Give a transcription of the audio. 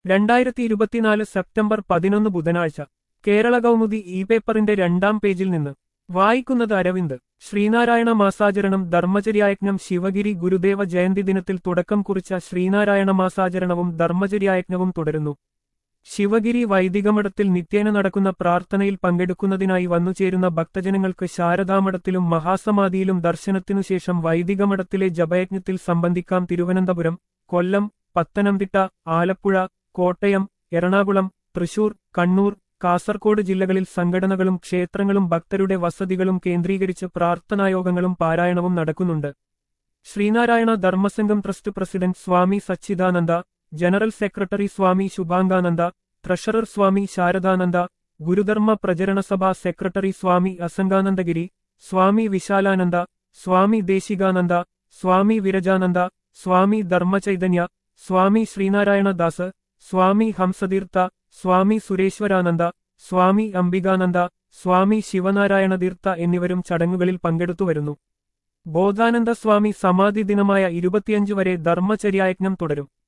രണ്ടായിരത്തി ഇരുപത്തിനാല് സെപ്റ്റംബർ പതിനൊന്ന് ബുധനാഴ്ച കേരള കൗമുദി ഇ പേപ്പറിന്റെ രണ്ടാം പേജിൽ നിന്ന് വായിക്കുന്നത് അരവിന്ദ് ശ്രീനാരായണ മാസാചരണം ധർമ്മചര്യായജ്ഞം ശിവഗിരി ഗുരുദേവ ജയന്തി ദിനത്തിൽ തുടക്കം കുറിച്ച ശ്രീനാരായണ മാസാചരണവും ധർമ്മചര്യായജ്ഞവും തുടരുന്നു ശിവഗിരി വൈദികമഠത്തിൽ നിത്യേന നടക്കുന്ന പ്രാർത്ഥനയിൽ പങ്കെടുക്കുന്നതിനായി വന്നുചേരുന്ന ഭക്തജനങ്ങൾക്ക് ശാരദാമഠത്തിലും മഹാസമാധിയിലും ദർശനത്തിനുശേഷം വൈദികമഠത്തിലെ ജപയജ്ഞത്തിൽ സംബന്ധിക്കാം തിരുവനന്തപുരം കൊല്ലം പത്തനംതിട്ട ആലപ്പുഴ കോട്ടയം എറണാകുളം തൃശൂർ കണ്ണൂർ കാസർകോട് ജില്ലകളിൽ സംഘടനകളും ക്ഷേത്രങ്ങളും ഭക്തരുടെ വസതികളും കേന്ദ്രീകരിച്ച് പ്രാർത്ഥനായോഗങ്ങളും പാരായണവും നടക്കുന്നുണ്ട് Sreenarayana Dharmasangham trust president Swami Sachidananda general secretary Swami Subhangananda treasurer Swami Saradananda Gurudharma Pracharana Sabha secretary Swami Asanganandagiri Swami Vishalananda Swami Deshikananda Swami Virajananda Swami Dharmachaitanya Swami Sreenarayanadas Swami Hamsatheertha Swami Sureshwarananda Swami Ambikananda Swami Sivanarayanatheertha എന്നിവരും ചടങ്ങുകളിൽ പങ്കെടുത്തുവരുന്നു ബോധാനന്ദ സ്വാമി സമാധി ദിനമായ ഇരുപത്തിയഞ്ച് വരെ ധർമ്മചര്യായജ്ഞം തുടരും